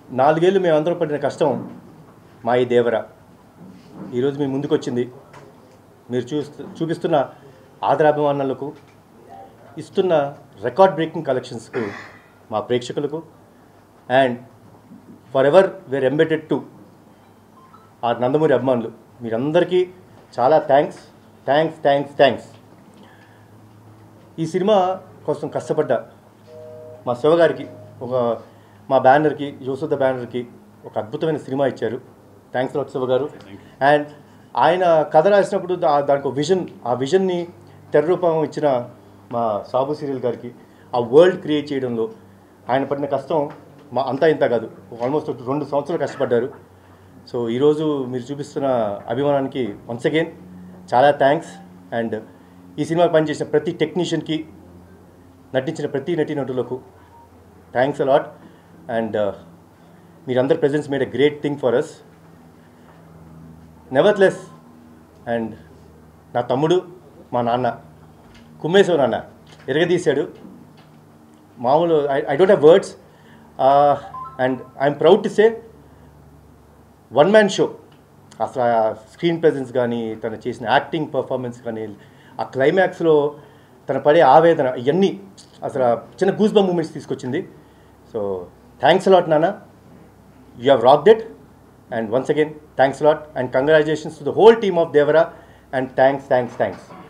నాలుగేళ్ళు మేము అందరం పడిన కష్టం మా ఈ దేవర ఈరోజు మీ ముందుకు వచ్చింది మీరు చూస్తూ చూపిస్తున్న ఆదరాభిమానాలకు ఇస్తున్న రికార్డ్ బ్రేకింగ్ కలెక్షన్స్కు మా ప్రేక్షకులకు and forever we're indebted to ఆ నందమూరి అభిమానులు మీరందరికీ చాలా థ్యాంక్స్ థ్యాంక్స్ థ్యాంక్స్ థ్యాంక్స్ ఈ సినిమా కోసం కష్టపడ్డ మా శివగారికి ఒక మా బ్యానర్కి యోసుద్ద బ్యానర్కి ఒక అద్భుతమైన సినిమా ఇచ్చారు థ్యాంక్స్ లాట్ శివ గారు అండ్ ఆయన కథ రాసినప్పుడు దా- దానికి ఒక విజన్ ఆ విజన్ని తెర రూపం ఇచ్చిన మా సాబు సీరియల్ గారికి ఆ వరల్డ్ క్రియేట్ చేయడంలో ఆయన పడిన కష్టం మా అంతా ఇంత కాదు ఆల్మోస్ట్ రెండు సంవత్సరాలు కష్టపడ్డారు సో ఈరోజు మీరు చూపిస్తున్న అభిమానానికి వన్స్ అగైన్ చాలా థ్యాంక్స్ అండ్ ఈ సినిమా పనిచేసిన ప్రతి టెక్నీషియన్కి నటించిన ప్రతి నటీనటులకు థ్యాంక్స్ అలాట్ అండ్ మీరందరి presence made a great thing for us nevertheless and నా తమ్ముడు మా నాన్న కుమ్మేశ్వర నాన్న ఎరగదీశాడు మామూలు I I don't have words and I'm proud to say one man show అసలు ఆ స్క్రీన్ ప్రెజెన్స్ కానీ తను చేసిన యాక్టింగ్ పర్ఫార్మెన్స్ కానీ ఆ క్లైమాక్స్లో తన పడే ఆవేదన ఇవన్నీ అసలు ఆ చిన్న గూస్ బమ్ మూమెంట్స్ తీసుకొచ్చింది సో థ్యాంక్స్ లాట్ నాన్న you have rocked it and once again thanks lot and congratulations to the whole team of Devara and thanks thanks thanks